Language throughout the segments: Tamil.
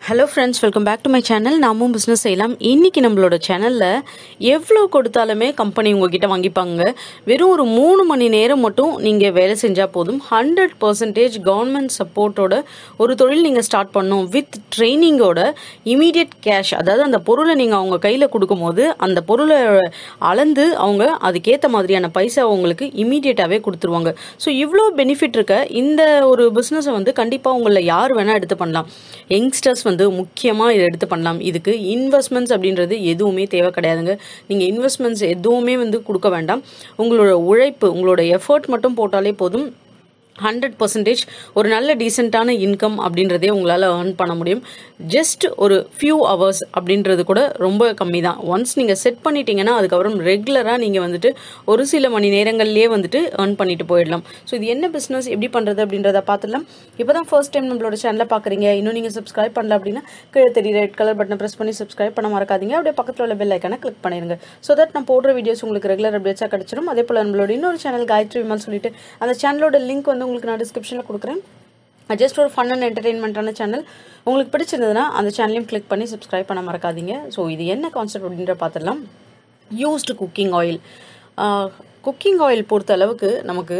hello friends welcome back to my channel நாமும் பிஸ்னஸ் செய்யலாம் இன்னைக்கு நம்மளோட சேனலில் எவ்வளோ கொடுத்தாலுமே கம்பெனி உங்ககிட்ட வாங்கிப்பாங்க வெறும் ஒரு மூணு மணி நேரம் மட்டும் நீங்கள் வேலை செஞ்சால் போதும் ஹண்ட்ரட் பர்சன்டேஜ் கவர்மெண்ட் சப்போர்ட்டோட ஒரு தொழில் நீங்கள் ஸ்டார்ட் பண்ணணும் வித் ட்ரைனிங்கோட இமீடியட் கேஷ் அதாவது அந்த பொருளை நீங்கள் அவங்க கையில் கொடுக்கும்போது அந்த பொருளை அளந்து அவங்க அதுக்கேற்ற மாதிரியான பைசா உங்களுக்கு இமீடியட்டாகவே கொடுத்துருவாங்க ஸோ இவ்வளோ பெனிஃபிட் இருக்க இந்த ஒரு பிஸ்னஸை வந்து கண்டிப்பாக உங்களில் யார் வேணால் எடுத்து பண்ணலாம் யங்ஸ்டர்ஸ் வந்து முக்கியமாக இதை எடுத்து பண்ணலாம் இதுக்கு இன்வெஸ்ட்மெண்ட்ஸ் அப்படின்றது எதுவுமே தேவை கிடையாதுங்க நீங்கள் இன்வெஸ்ட்மெண்ட்ஸ் எதுவுமே வந்து கொடுக்க வேண்டாம் உங்களோட உழைப்பு உங்களோட எஃபர்ட் மட்டும் போட்டாலே போதும் ஹண்ட்ரட் பர்சன்டேஜ் ஒரு நல்ல டீசெண்டான இன்கம் அப்படின்றதே உங்களால் ஏர்ன் பண்ண முடியும் ஜஸ்ட் ஒரு ஃபியூ ஹவர்ஸ் அப்படின்றது கூட ரொம்ப கம்மி தான் ஒன்ஸ் நீங்கள் செட் பண்ணிட்டீங்கன்னா அதுக்கப்புறம் ரெகுலராக நீங்கள் வந்துட்டு ஒரு சில மணி நேரங்கள்லேயே வந்துட்டு ஏர்ன் பண்ணிட்டு போயிடலாம் ஸோ இது என்ன பிஸ்னஸ் எப்படி பண்ணுறது அப்படின்றத பார்த்துடலாம் இப்போ தான் ஃபர்ஸ்ட் டைம் நம்மளோட சேனலை பார்க்குறீங்க இன்னும் நீங்கள் சப்ஸ்கிரைப் பண்ணல அப்படின்னா கீழே தெரிய ரெட் கலர் பட்டனை ப்ரெஸ் பண்ணி சப்ஸ்கிரைப் பண்ண மறக்காதீங்க அப்படியே பக்கத்தில் உள்ள பெல் ஐக்கானை கிளிக் பண்ணிடுங்க ஸோ தட் நான் போடுற வீடியோஸ் உங்களுக்கு ரெகுலர் அப்டேட்ஸாக கிடச்சிடும் அதே போல் நம்மளோட இன்னொரு சேனல் காயத்ரி விமல் சொல்லிட்டு அந்த சேனலோட லிங்க் வந்து உங்களுக்கு நான் டிஸ்கிரிப்ஷனில் கொடுக்குறேன் ஜஸ்ட் ஒரு ஃபன் அண்ட் என்டர்டெயின்மெண்ட்டான சேனல் உங்களுக்கு பிடிச்சிருந்ததுன்னா அந்த சேனலையும் கிளிக் பண்ணி சப்ஸ்கிரைப் பண்ண மறக்காதீங்க ஸோ இது என்ன கான்செப்ட் அப்படின்ற பார்த்துடலாம் used cooking oil cooking oil பொறுத்த அளவுக்கு நமக்கு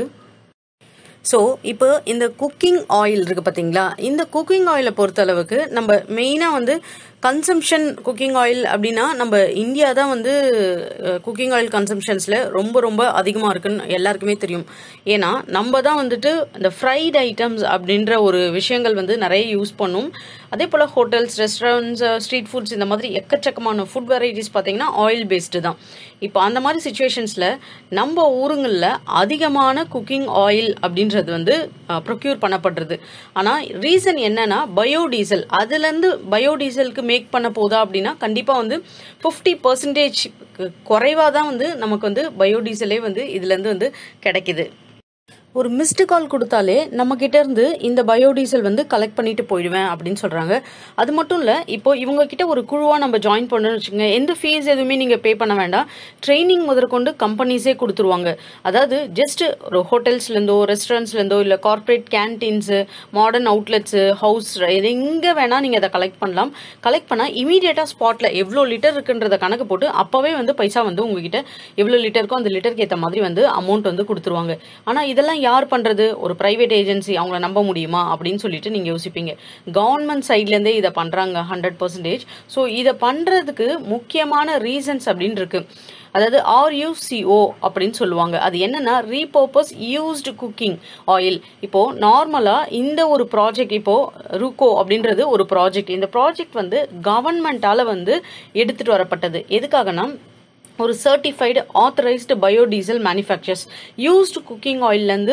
ஸோ இப்போ இந்த குக்கிங் ஆயில் இருக்குது பார்த்தீங்களா இந்த குக்கிங் ஆயிலை பொறுத்த அளவுக்கு நம்ம மெயினாக வந்து கன்சம்ஷன் குக்கிங் ஆயில் அப்படின்னா நம்ம இந்தியா தான் வந்து குக்கிங் ஆயில் கன்சம்ஷன்ஸில் ரொம்ப ரொம்ப அதிகமாக இருக்குன்னு எல்லாருக்குமே தெரியும் ஏன்னா நம்ம தான் வந்துட்டு இந்த ஃப்ரைட் ஐட்டம்ஸ் அப்படின்ற ஒரு விஷயங்கள் வந்து நிறைய யூஸ் பண்ணும் அதே போல் ஹோட்டல்ஸ் ரெஸ்டாரண்ட்ஸ் ஸ்ட்ரீட் ஃபுட்ஸ் இந்த மாதிரி எக்கச்சக்கமான ஃபுட் வெரைட்டிஸ் பார்த்தீங்கன்னா ஆயில் பேஸ்டு தான் இப்போ அந்த மாதிரி சுச்சுவேஷன்ஸில் நம்ம ஊருங்களில் அதிகமான குக்கிங் ஆயில் அப்படின்றது வந்து ப்ரொக்யூர் பண்ணப்படுறது ஆனால் ரீசன் என்னன்னா பயோடீசல் அதுலேருந்து பயோடீசலுக்கு மேக் பண்ண போதா அப்படின்னா கண்டிப்பாக வந்து ஃபிஃப்டி பர்சன்டேஜ் குறைவாக தான் வந்து நமக்கு வந்து பயோடீசலே வந்து இதுலேருந்து வந்து கிடைக்குது ஒரு மிஸ்டு கால் கொடுத்தாலே நம்ம கிட்ட இருந்து இந்த பயோடீசல் வந்து கலெக்ட் பண்ணிட்டு போயிடுவேன் அப்படின்னு சொல்றாங்க அது மட்டும் இல்ல இப்போ இவங்க கிட்ட ஒரு குழுவா நம்ம ஜாயின் பண்ணணும்னு வச்சுக்கோங்க எந்த ஃபீஸ் எதுவுமே நீங்க பே பண்ண வேண்டாம் ட்ரைனிங் முதற்கொண்டு கம்பெனிஸே கொடுத்துருவாங்க அதாவது ஜஸ்ட் ஒரு ஹோட்டல்ஸ்ல இருந்தோ ரெஸ்டாரண்ட்ஸ்ல இருந்தோ இல்ல corporate canteens modern outlets house எங்க வேணா நீங்க அதை கலெக்ட் பண்ணலாம் கலெக்ட் பண்ணா இமீடியட்டா ஸ்பாட்ல எவ்வளோ லிட்டர் இருக்குன்றத கணக்கு போட்டு அப்பவே வந்து பைசா வந்து உங்ககிட்ட எவ்வளோ லிட்டருக்கோ அந்த லிட்டருக்கு ஏற்ற மாதிரி வந்து அமௌண்ட் வந்து கொடுத்துருவாங்க ஆனா இதெல்லாம் யார் பண்றது ஒரு பிரைவேட் ஏஜென்சி அவங்கள நம்ப முடியுமா அப்படின்னு சொல்லிட்டு நீங்க யோசிப்பீங்க கவர்மெண்ட் சைட்ல இருந்தே இதை பண்றாங்க ஹண்ட்ரட் பர்சன்டேஜ் ஸோ இதை பண்றதுக்கு முக்கியமான ரீசன்ஸ் அப்படின்னு இருக்கு அதாவது ஆர்யூசிஓ அப்படின்னு சொல்லுவாங்க அது என்னன்னா ரீபர்பஸ் யூஸ்டு குக்கிங் ஆயில் இப்போ நார்மலா இந்த ஒரு ப்ராஜெக்ட் இப்போ ருகோ அப்படின்றது ஒரு ப்ராஜெக்ட் இந்த ப்ராஜெக்ட் வந்து கவர்மெண்டால வந்து எடுத்துட்டு வரப்பட்டது எதுக்காகனா ஒரு certified authorised biodiesel manufacturers used cooking ஆயிலேருந்து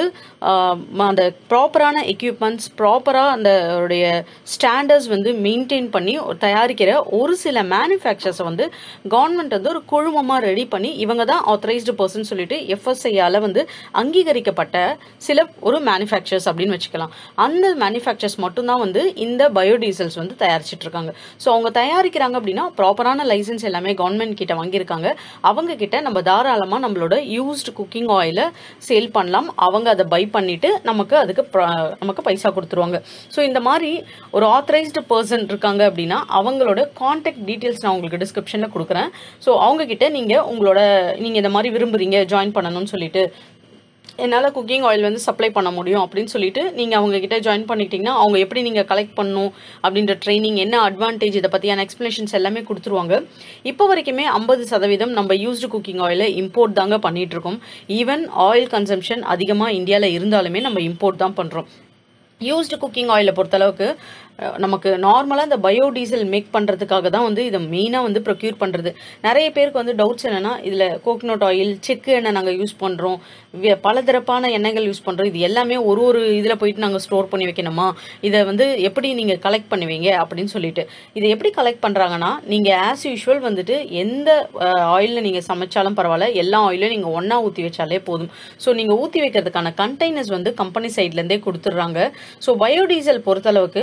அந்த ப்ராப்பரான எக்யூப்மெண்ட்ஸ் ப்ராப்பராக அந்த ஸ்டாண்டர்ட்ஸ் வந்து மெயின்டைன் பண்ணி தயாரிக்கிற ஒரு சில மேனுஃபேக்சர்ஸை வந்து கவர்மெண்ட் வந்து ஒரு குழுமமாக ரெடி பண்ணி இவங்க தான் ஆத்தரைஸ்டு பர்சன் சொல்லிட்டு எஃப்எஸ்ஐயால் வந்து அங்கீகரிக்கப்பட்ட சில ஒரு மேனுஃபேக்சர்ஸ் அப்படின்னு வச்சுக்கலாம் அந்த மேனுஃபேக்சர்ஸ் மட்டும்தான் வந்து இந்த பயோடீசல்ஸ் வந்து தயாரிச்சிட்டு இருக்காங்க ஸோ அவங்க தயாரிக்கிறாங்க அப்படின்னா ப்ராப்பரான லைசன்ஸ் எல்லாமே கவர்மெண்ட் கிட்ட வாங்கியிருக்காங்க அவங்க கிட்ட நம்ம தாராளமாக நம்மளோட யூஸ்டு குக்கிங் ஆயிலை சேல் பண்ணலாம் அவங்க அதை பை பண்ணிட்டு நமக்கு அதுக்கு நமக்கு பைசா கொடுத்துருவாங்க ஸோ இந்த மாதிரி ஒரு ஆத்தரைஸ்டு பர்சன் இருக்காங்க அப்படின்னா அவங்களோட கான்டாக்ட் டீட்டெயில்ஸ் நான் உங்களுக்கு டிஸ்கிரிப்ஷனில் கொடுக்குறேன் ஸோ அவங்க கிட்ட நீங்கள் உங்களோட நீங்கள் இந்த மாதிரி விரும்புறீங்க ஜாயின் பண்ணணும்னு சொல்லிட்டு என்னால் குக்கிங் ஆயில் வந்து சப்ளை பண்ண முடியும் அப்படின்னு சொல்லிட்டு நீங்கள் அவங்க கிட்ட ஜாயின் பண்ணிக்கிட்டீங்கன்னா அவங்க எப்படி நீங்கள் கலெக்ட் பண்ணணும் அப்படின்ற ட்ரைனிங் என்ன அட்வான்டேஜ் இதை பற்றியான எக்ஸ்பிளேஷன்ஸ் எல்லாமே கொடுத்துருவாங்க இப்போ வரைக்குமே ஐம்பது சதவீதம் நம்ம யூஸ்டு குக்கிங் ஆயிலை இம்போர்ட் தாங்க பண்ணிட்டு இருக்கோம் ஈவன் ஆயில் கன்சம்ஷன் அதிகமாக இந்தியாவில் இருந்தாலுமே நம்ம இம்போர்ட் தான் பண்ணுறோம் யூஸ்டு குக்கிங் ஆயிலை பொறுத்தளவுக்கு நமக்கு நார்மலாக இந்த பயோடீசல் மேக் பண்ணுறதுக்காக தான் வந்து இதை மெயினாக வந்து ப்ரொக்யூர் பண்ணுறது நிறைய பேருக்கு வந்து டவுட்ஸ் என்னென்னா இதில் கோகனட் ஆயில் செக்கு எண்ணெய் நாங்கள் யூஸ் பண்ணுறோம் பலதரப்பான எண்ணெய்கள் யூஸ் பண்ணுறோம் இது எல்லாமே ஒரு ஒரு இதில் போயிட்டு நாங்கள் ஸ்டோர் பண்ணி வைக்கணுமா இதை வந்து எப்படி நீங்கள் கலெக்ட் பண்ணுவீங்க அப்படின்னு சொல்லிட்டு இதை எப்படி கலெக்ட் பண்ணுறாங்கன்னா நீங்கள் ஆஸ் யூஷுவல் வந்துட்டு எந்த ஆயிலில் நீங்கள் சமைச்சாலும் பரவாயில்ல எல்லா ஆயிலும் நீங்கள் ஒன்றா ஊற்றி வச்சாலே போதும் ஸோ நீங்கள் ஊற்றி வைக்கிறதுக்கான கண்டெய்னர்ஸ் வந்து கம்பெனி சைட்லேருந்தே கொடுத்துட்றாங்க ஸோ பயோடீசல் பொறுத்தளவுக்கு நார்மல்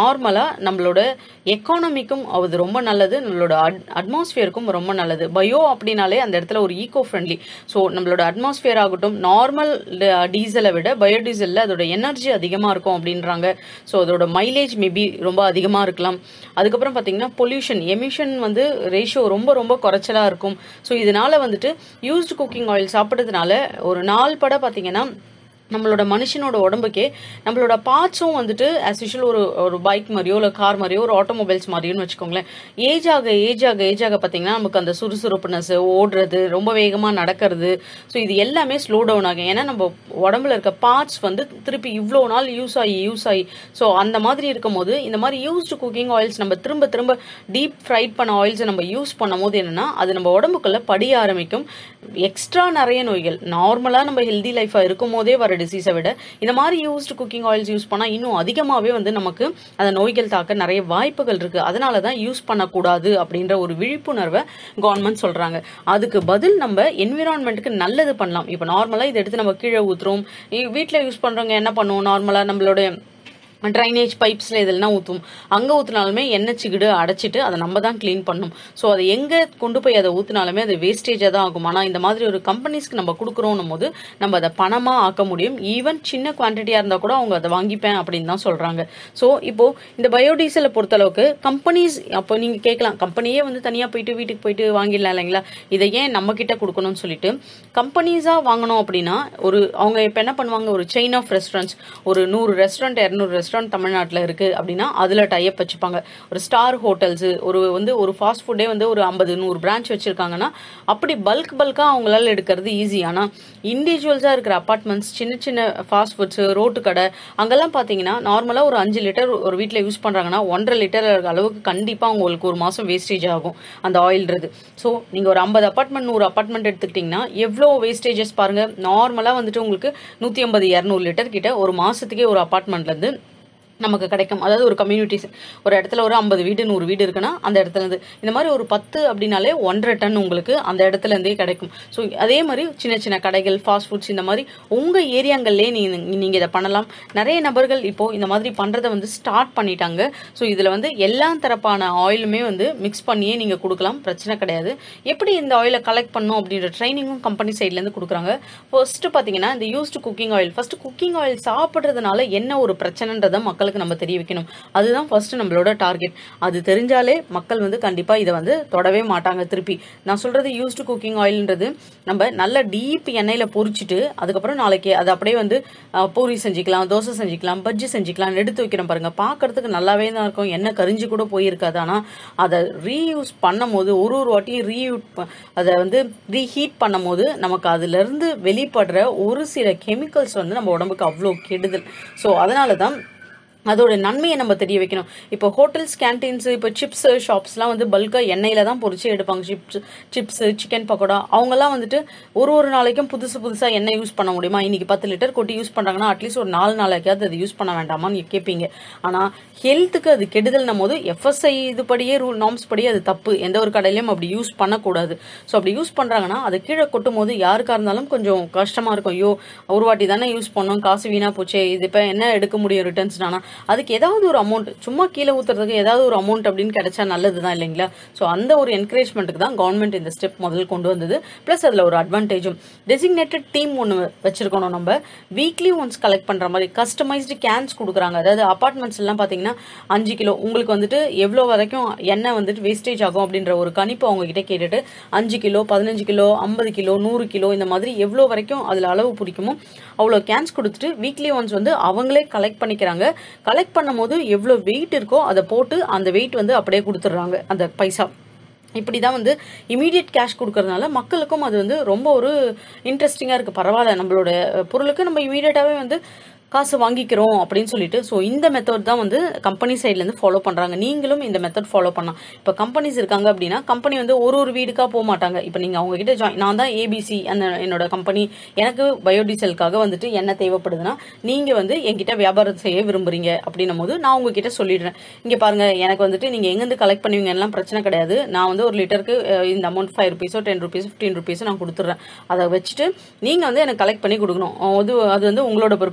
நார்மலாக நம்மளோட எக்கானமிக்கும் அது ரொம்ப நல்லது நம்மளோட அட் அட்மாஸ்பியருக்கும் ரொம்ப நல்லது பயோ அப்படின்னாலே அந்த இடத்துல ஒரு ஈகோ ஃப்ரெண்ட்லி ஸோ நம்மளோட அட்மாஸ்பியர் ஆகட்டும் நார்மல் டீசலை விட பயோடீசலில் அதோட எனர்ஜி அதிகமாக இருக்கும் அப்படின்றாங்க ஸோ அதோட மைலேஜ் மேபி ரொம்ப அதிகமாக இருக்கலாம் அதுக்கப்புறம் பார்த்தீங்கன்னா பொல்யூஷன் எமிஷன் வந்து ரேஷியோ ரொம்ப ரொம்ப குறைச்சலாக இருக்கும் ஸோ இதனால வந்துட்டு யூஸ்டு குக்கிங் ஆயில் சாப்பிட்றதுனால ஒரு நாள் பட பார்த்தீங்கன்னா நம்மளோட மனுஷனோட உடம்புக்கே நம்மளோட பார்ட்ஸும் வந்துட்டு ஆஸ் யூஷுவல் ஒரு ஒரு பைக் மாதிரியோ இல்லை கார் மாதிரியோ ஒரு ஆட்டோமொபைல்ஸ் மாதிரியோன்னு வச்சுக்கோங்களேன் ஏஜ் ஆக ஏஜ் ஆக ஏஜ் ஆக பார்த்தீங்கன்னா நமக்கு அந்த சுறுசுறுப்புனஸ் ஓடுறது ரொம்ப வேகமாக நடக்கிறது ஸோ இது எல்லாமே ஸ்லோ டவுன் ஆகும் ஏன்னா நம்ம உடம்புல இருக்க பார்ட்ஸ் வந்து திருப்பி இவ்வளோ நாள் யூஸ் ஆகி யூஸ் ஆகி ஸோ அந்த மாதிரி இருக்கும் போது இந்த மாதிரி யூஸ்டு குக்கிங் ஆயில்ஸ் நம்ம திரும்ப திரும்ப டீப் ஃப்ரைட் பண்ண ஆயில்ஸை நம்ம யூஸ் பண்ணும் போது என்னன்னா அது நம்ம உடம்புக்குள்ள படிய ஆரம்பிக்கும் எக்ஸ்ட்ரா நிறைய நோய்கள் நார்மலாக நம்ம ஹெல்தி லைஃபாக இருக்கும் போதே வர டிசீஸை விட இந்த மாதிரி யூஸ்டு குக்கிங் ஆயில்ஸ் யூஸ் பண்ணால் இன்னும் அதிகமாகவே வந்து நமக்கு அந்த நோய்கள் தாக்க நிறைய வாய்ப்புகள் இருக்குது அதனால தான் யூஸ் பண்ணக்கூடாது அப்படின்ற ஒரு விழிப்புணர்வை கவர்மெண்ட் சொல்கிறாங்க அதுக்கு பதில் நம்ம என்விரான்மெண்ட்டுக்கு நல்லது பண்ணலாம் இப்போ நார்மலாக இதை எடுத்து நம்ம கீழே ஊற்றுறோம் வீட்டில் யூஸ் பண்ணுறவங்க என்ன பண்ணுவோம் நார்மலாக நம்மளோட ட்ரைனேஜ் பைப்ஸில் இதெல்லாம் ஊற்றுவோம் அங்கே ஊற்றினாலுமே எண்ணெய் சிகிடு அடைச்சிட்டு அதை நம்ம தான் க்ளீன் பண்ணணும் ஸோ அதை எங்கே கொண்டு போய் அதை ஊற்றினாலுமே அது வேஸ்டேஜாக தான் ஆகும் ஆனால் இந்த மாதிரி ஒரு கம்பெனிஸ்க்கு நம்ம கொடுக்குறோன்னும் போது நம்ம அதை பணமாக ஆக்க முடியும் ஈவன் சின்ன குவான்டிட்டியாக இருந்தால் கூட அவங்க அதை வாங்கிப்பேன் அப்படின்னு தான் சொல்கிறாங்க ஸோ இப்போது இந்த பயோடீசலை பொறுத்தளவுக்கு கம்பெனிஸ் அப்போ நீங்கள் கேட்கலாம் கம்பெனியே வந்து தனியாக போயிட்டு வீட்டுக்கு போயிட்டு வாங்கிடலாம் இல்லைங்களா இதை ஏன் நம்ம கிட்ட கொடுக்கணும்னு சொல்லிட்டு கம்பெனிஸாக வாங்கணும் அப்படின்னா ஒரு அவங்க இப்போ என்ன பண்ணுவாங்க ஒரு செயின் ஆஃப் ரெஸ்டாரண்ட்ஸ் ஒரு நூறு ரெஸ்டாரண்ட் இரநூறு ரெஸ்டாரண்ட் தமிழ்நாட்டில் இருக்குது அப்படின்னா அதில் டைப் வச்சுப்பாங்க ஒரு ஸ்டார் ஹோட்டல்ஸு ஒரு வந்து ஒரு ஃபாஸ்ட் ஃபுட்டே வந்து ஒரு ஐம்பது நூறு பிரான்ச் வச்சுருக்காங்கன்னா அப்படி பல்க் பல்காக அவங்களால எடுக்கிறது ஈஸி ஆனால் இண்டிவிஜுவல்ஸாக இருக்கிற அப்பார்ட்மெண்ட்ஸ் சின்ன சின்ன ஃபாஸ்ட் ஃபுட்ஸு ரோட்டு கடை அங்கெல்லாம் பார்த்தீங்கன்னா நார்மலாக ஒரு அஞ்சு லிட்டர் ஒரு வீட்டில் யூஸ் பண்ணுறாங்கன்னா ஒன்றரை லிட்டர் அளவுக்கு கண்டிப்பாக உங்களுக்கு ஒரு மாதம் வேஸ்டேஜ் ஆகும் அந்த ஆயில்ன்றது ஸோ நீங்கள் ஒரு ஐம்பது அப்பார்ட்மெண்ட் நூறு அப்பார்ட்மெண்ட் எடுத்துக்கிட்டிங்கன்னா எவ்வளோ வேஸ்டேஜஸ் பாருங்கள் நார்மலாக வந்துட்டு உங்களுக்கு நூற்றி ஐம்பது இரநூறு லிட்டர் கிட்ட ஒரு மாதத்துக்கே ஒரு அப்பார்ட்மெண்ட்லேருந்து நமக்கு கிடைக்கும் அதாவது ஒரு கம்யூனிட்டிஸ் ஒரு இடத்துல ஒரு ஐம்பது வீடு நூறு வீடு இருக்குன்னா அந்த இடத்துல இருந்து இந்த மாதிரி ஒரு பத்து அப்படின்னாலே ஒன்றரை டன் உங்களுக்கு அந்த இடத்துல இருந்தே கிடைக்கும் ஸோ அதே மாதிரி சின்ன சின்ன கடைகள் ஃபாஸ்ட் ஃபுட்ஸ் இந்த மாதிரி உங்கள் ஏரியாங்கள்லேயே நீங்க நீங்கள் இதை பண்ணலாம் நிறைய நபர்கள் இப்போ இந்த மாதிரி பண்ணுறதை வந்து ஸ்டார்ட் பண்ணிட்டாங்க ஸோ இதில் வந்து எல்லா தரப்பான ஆயிலுமே வந்து மிக்ஸ் பண்ணியே நீங்கள் கொடுக்கலாம் பிரச்சனை கிடையாது எப்படி இந்த ஆயிலை கலெக்ட் பண்ணும் அப்படின்ற ட்ரைனிங்கும் கம்பெனி சைட்லேருந்து கொடுக்குறாங்க ஃபர்ஸ்ட் பார்த்தீங்கன்னா இந்த used cooking oil first cooking oil சாப்பிட்றதுனால என்ன ஒரு பிரச்சனைன்றதை மக்களுக்கு நம்ம தெரிய வைக்கணும் அதுதான் ஃபர்ஸ்ட் நம்மளோட டார்கெட் அது தெரிஞ்சாலே மக்கள் வந்து கண்டிப்பாக இதை வந்து தொடவே மாட்டாங்க திருப்பி நான் சொல்கிறது யூஸ்டு குக்கிங் ஆயில்ன்றது நம்ம நல்ல டீப் எண்ணெயில் பொரிச்சிட்டு அதுக்கப்புறம் நாளைக்கு அதை அப்படியே வந்து அஹ், பூரி செஞ்சுக்கலாம் தோசை செஞ்சுக்கலாம் பஜ்ஜி செஞ்சுக்கலாம் எடுத்து வைக்கிறோம் பாருங்க பார்க்கறதுக்கு நல்லாவே தான் இருக்கும் எண்ணெய் கரிஞ்சு கூட போயிருக்காது ஆனால் அதை ரீயூஸ் பண்ணும் போது ஒரு ஒரு வாட்டியும் ரீயூட் அதை வந்து ரீஹீட் பண்ணும் போது நமக்கு அதுலேருந்து வெளிப்படுற ஒரு சில கெமிக்கல்ஸ் வந்து நம்ம உடம்புக்கு அவ்வளோ கெடுதல் ஸோ அதனால தான் அதோட நன்மையை நம்ம தெரிய வைக்கணும் இப்போ ஹோட்டல்ஸ் கேன்டீன்ஸ் இப்போ சிப்ஸ் ஷாப்ஸ்லாம் வந்து பல்காக எண்ணெயில தான் பொரிச்சு எடுப்பாங்க சிப்ஸ் சிப்ஸ் சிக்கன் பக்கோடா அவங்கெல்லாம் வந்துட்டு ஒரு ஒரு நாளைக்கும் புதுசு புதுசாக எண்ணெய் யூஸ் பண்ண முடியுமா இன்னைக்கு பத்து லிட்டர் கொட்டி யூஸ் பண்ணுறாங்கன்னா அட்லீஸ்ட் ஒரு நாலு நாளைக்காவது அது யூஸ் பண்ண வேண்டாமான்னு கேட்பீங்க ஆனால் ஹெல்த்துக்கு அது கெடுதல்னும் போது எஃப்எஸ்ஐ இதுபடியே ரூல் நார்ம்ஸ் படி அது தப்பு எந்த ஒரு கடையிலையும் அப்படி யூஸ் பண்ணக்கூடாது ஸோ அப்படி யூஸ் பண்ணுறாங்கன்னா அது கீழே கொட்டும் போது யாருக்கா இருந்தாலும் கொஞ்சம் கஷ்டமாக இருக்கும் ஐயோ ஒரு வாட்டி தானே யூஸ் பண்ணோம் காசு வீணாக போச்சே இது இப்போ என்ன எடுக்க முடியும் ரிட்டர்ன்ஸ்னா அதுக்கு ஏதாவது ஒரு அமௌண்ட் சும்மா கீழே ஊத்துறதுக்கு ஏதாவது ஒரு அமௌண்ட் அப்படின்னு கிடைச்சா நல்லது தான் இல்லைங்களா ஸோ அந்த ஒரு என்கரேஜ்மெண்ட்டுக்கு தான் கவர்மெண்ட் இந்த ஸ்டெப் முதல் கொண்டு வந்தது ப்ளஸ் அதில் ஒரு அட்வான்டேஜும் டெசிக்னேட்டட் டீம் ஒன்று வச்சிருக்கணும் நம்ம வீக்லி ஒன்ஸ் கலெக்ட் பண்ணுற மாதிரி கஸ்டமைஸ்டு கேன்ஸ் கொடுக்குறாங்க அதாவது அப்பார்ட்மெண்ட்ஸ் எல்லாம் பார்த்தீங்கன்னா அஞ்சு கிலோ உங்களுக்கு வந்துட்டு எவ்வளோ வரைக்கும் எண்ணெய் வந்துட்டு வேஸ்டேஜ் ஆகும் அப்படின்ற ஒரு கணிப்பு அவங்க கிட்ட கேட்டுட்டு அஞ்சு கிலோ பதினஞ்சு கிலோ ஐம்பது கிலோ நூறு கிலோ இந்த மாதிரி எவ்வளோ வரைக்கும் அதில் அளவு பிடிக்குமோ அவ்வளோ கேன்ஸ் கொடுத்துட்டு வீக்லி ஒன்ஸ் வந்து அவங்களே கலெக்ட் பண்ணிக்கிறாங்க கலெக்ட் பண்ணும்போது எவ்வளோ வெயிட் இருக்கோ அதை போட்டு அந்த வெயிட் வந்து அப்படியே கொடுத்துட்றாங்க அந்த பைசா இப்படி தான் வந்து இமீடியட் கேஷ் கொடுக்கறதுனால மக்களுக்கும் அது வந்து ரொம்ப ஒரு இன்ட்ரெஸ்டிங்காக இருக்குது பரவாயில்ல நம்மளோட பொருளுக்கு நம்ம இமீடியட்டாகவே வந்து காசு வாங்கிக்கிறோம் அப்படின்னு சொல்லிட்டு ஸோ இந்த மெத்தட் தான் வந்து கம்பெனி சைட்லேருந்து ஃபாலோ பண்ணுறாங்க நீங்களும் இந்த மெத்தட் ஃபாலோ பண்ணலாம் இப்போ கம்பெனிஸ் இருக்காங்க அப்படின்னா கம்பெனி வந்து ஒரு ஒரு வீடுக்காக போக மாட்டாங்க இப்போ நீங்கள் அவங்க கிட்ட ஜாயின் நான் தான் ஏபிசி அந்த என்னோட கம்பெனி எனக்கு பயோடீசலுக்காக வந்துட்டு என்ன தேவைப்படுதுன்னா நீங்கள் வந்து என்கிட்ட வியாபாரம் செய்ய விரும்புறீங்க அப்படின்னும் போது நான் உங்ககிட்ட சொல்லிடுறேன் இங்கே பாருங்க எனக்கு வந்துட்டு நீங்கள் எங்கேருந்து கலெக்ட் பண்ணுவீங்க எல்லாம் பிரச்சனை கிடையாது நான் வந்து ஒரு லிட்டருக்கு அஹ், இந்த அமௌண்ட் ஃபைவ் ருபீஸோ டென் ருபீஸ் ஃபிஃப்டீன் ருபீஸோ நான் கொடுத்துட்றேன் அதை வச்சுட்டு நீங்கள் வந்து எனக்கு கலெக்ட் பண்ணி கொடுக்கணும் அது அது வந்து உங்களோட பொறுப்பு நீங்கள்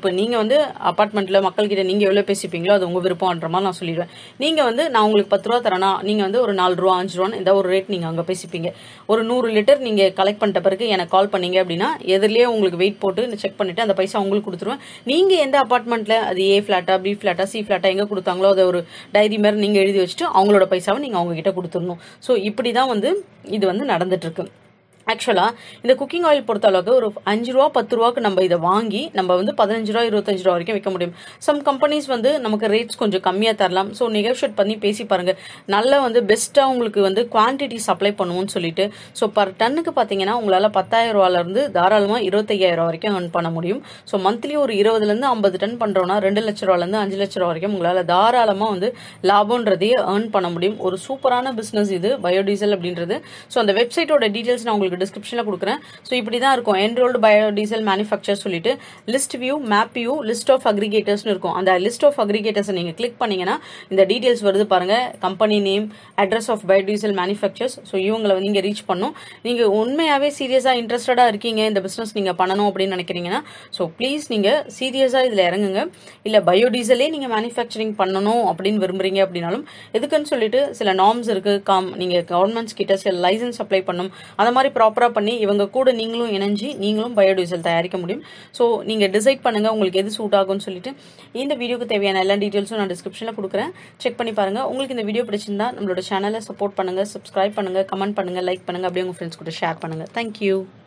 வந்து அப்பார்ட்மெண்ட்டில் மக்கள்கிட்ட நீங்கள் எவ்வளோ பேசிப்பீங்களோ அது உங்கள் விருப்பம்ன்ற மாதிரி நான் சொல்லிடுவேன் நீங்கள் வந்து நான் உங்களுக்கு பத்து ரூபா தரேனா நீங்கள் வந்து ஒரு நாலு ரூபா அஞ்சு ரூபான்னு ஏதாவது ஒரு ரேட் நீங்கள் அங்கே பேசிப்பீங்க ஒரு நூறு லிட்டர் நீங்கள் கலெக்ட் பண்ணிட்ட பிறகு எனக்கு கால் பண்ணீங்க அப்படின்னா எதிரிலேயே உங்களுக்கு வெயிட் போட்டு செக் பண்ணிவிட்டு அந்த பைசா உங்களுக்கு கொடுத்துருவேன் நீங்கள் எந்த அப்பார்ட்மெண்ட்டில் அது ஏ ஃப்ளாட்டா பி ஃப்ளாட்டா சி ஃப்ளாட்டா எங்கே கொடுத்தாங்களோ அதை ஒரு டைரி மாதிரி நீங்கள் எழுதி வச்சுட்டு அவங்களோட பைசாவை நீங்கள் அவங்க கிட்ட கொடுத்துடணும் ஸோ இப்படி தான் வந்து இது வந்து நடந்துட்டு இருக்கு ஆக்சுவலாக இந்த குக்கிங் ஆயில் பொறுத்த அளவுக்கு ஒரு அஞ்சு ரூபா பத்து ரூபாக்கு நம்ம இதை வாங்கி நம்ம வந்து பதினஞ்சு ரூபா இருபத்தஞ்சு ரூபா வரைக்கும் விற்க முடியும் சம் கம்பெனிஸ் வந்து நமக்கு ரேட்ஸ் கொஞ்சம் கம்மியாக தரலாம் ஸோ நெகோஷியேட் பண்ணி பேசி பாருங்க நல்ல வந்து பெஸ்ட்டாக உங்களுக்கு வந்து குவான்டிட்டி சப்ளை பண்ணுவோம்னு சொல்லிட்டு ஸோ பர் டன்னுக்கு பார்த்தீங்கன்னா உங்களால் பத்தாயிரம் ரூபாலேருந்து தாராளமாக இருபத்தையாயிரம் ரூபா வரைக்கும் earn பண்ண முடியும் ஸோ மந்த்லி ஒரு இருபதுலேருந்து ஐம்பது டன் பண்ணுறோன்னா ரெண்டு லட்ச ரூபாலேருந்து அஞ்சு லட்ச ரூபா வரைக்கும் உங்களால் தாராளமாக வந்து லாபம்ன்றதையே earn பண்ண முடியும் ஒரு சூப்பரான பிஸ்னஸ் இது பயோடீசல் அப்படின்றது ஸோ அந்த வெப்சைட்டோட டீட்டெயில்ஸ் நான் உங்களுக்கு டிஸ்கிரிப்ஷனில் கொடுக்குறேன் ஸோ இப்படி தான் இருக்கும் என்ரோல்டு பயோடீசல் மேனுஃபேக்சர் சொல்லிட்டு list view map view list of அக்ரிகேட்டர்ஸ்னு இருக்கும் அந்த லிஸ்ட் ஆஃப் அக்ரிகேட்டர்ஸை நீங்கள் கிளிக் பண்ணீங்கன்னா இந்த டீட்டெயில்ஸ் வருது பாருங்க company name address of biodiesel manufacturers so இவங்களை வந்து நீங்கள் ரீச் பண்ணும் நீங்கள் உண்மையாகவே சீரியஸாக இன்ட்ரெஸ்டடாக இருக்கீங்க இந்த பிஸ்னஸ் நீங்கள் பண்ணணும் அப்படின்னு நினைக்கிறீங்கன்னா ஸோ ப்ளீஸ் நீங்கள் சீரியஸாக இதில் இறங்குங்க இல்லை பயோடீசலே நீங்கள் மேனுஃபேக்சரிங் பண்ணணும் அப்படின்னு விரும்புறீங்க அப்படின்னாலும் எதுக்குன்னு சொல்லிட்டு சில நார்ம்ஸ் இருக்குது காம் நீங்கள் கவர்மெண்ட்ஸ் கிட்ட சில லைசன்ஸ் அப்ளை பண்ணும் அந்த மாதிரி ப்ராப்பராக பண்ணி இவங்க கூட நீங்களும் இணைஞ்சு நீங்களும் பயோடீசல் தயாரிக்க முடியும் ஸோ நீங்கள் டிசைட் பண்ணுங்கள் உங்களுக்கு எது சூட் ஆகும்னு சொல்லிட்டு இந்த வீடியோக்கு தேவையான எல்லா டீட்டெயில்ஸும் நான் டிஸ்கிரிப்ஷனில் கொடுக்குறேன் செக் பண்ணி பாருங்கள் உங்களுக்கு இந்த வீடியோ பிடிச்சிருந்தா நம்மளோட சேனலை சப்போர்ட் பண்ணுங்கள் சப்ஸ்கிரைப் பண்ணுங்கள் கமெண்ட் பண்ணுங்கள் லைக் பண்ணுங்கள் அப்படியே உங்கள் ஃப்ரெண்ட்ஸ் கூட ஷேர் பண்ணுங்கள் தேங்க்யூ